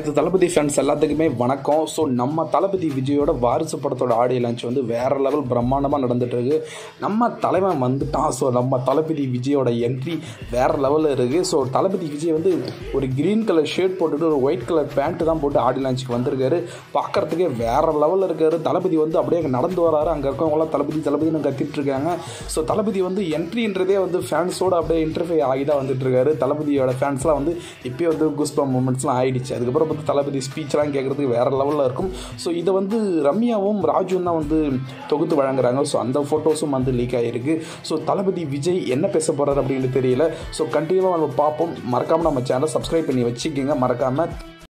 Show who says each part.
Speaker 1: அனைத்து தளபதி ஃபேன்ஸ் எல்லாத்துக்குமே வணக்கம் ஸோ நம்ம தளபதி விஜயோட வாரிசு படத்தோட ஆடியோ லான்ச் வந்து வேற லெவல் பிரம்மாண்டமாக நடந்துட்டு இருக்கு நம்ம தலைவன் வந்துட்டான் ஸோ நம்ம தளபதி விஜயோட என்ட்ரி வேற லெவலில் இருக்கு ஸோ தளபதி விஜய் வந்து ஒரு கிரீன் கலர் ஷர்ட் போட்டுட்டு ஒரு ஒயிட் கலர் பேண்ட்டு தான் போட்டு ஆடியோ லான்ச்சுக்கு வந்திருக்காரு பார்க்கறதுக்கே வேற லெவலில் இருக்காரு தளபதி வந்து அப்படியே அங்க நடந்து வராரு அங்கே இருக்கவங்களாம் தளபதி தளபதினு கத்திட்டு இருக்காங்க ஸோ தளபதி வந்து என்ட்ரின்றதே வந்து ஃபேன்ஸோட அப்படியே இன்டர்ஃபை ஆகி தான் வந்துட்டு இருக்காரு தளபதியோட ஃபேன்ஸ்லாம் வந்து இப்போயே வந்து குஸ்பம் மூமெண்ட்ஸ்லாம் ஆயிடுச்சு அதுக்கப்புறம் வந்து தளபதி ஸ்பீச்லாம் கேட்குறதுக்கு வேற லெவலில் இருக்கும் ஸோ இதை வந்து ரம்யாவும் ராஜுவும் தான் வந்து தொகுத்து வழங்குறாங்க ஸோ அந்த ஃபோட்டோஸும் வந்து லீக் ஆகிருக்கு ஸோ தளபதி விஜய் என்ன பேச போகிறார் அப்படின்னு தெரியல ஸோ கண்டினியூவாக நம்ம பார்ப்போம் மறக்காமல் நம்ம சேனலை சப்ஸ்கிரைப் பண்ணி வச்சுக்கோங்க மறக்காமல்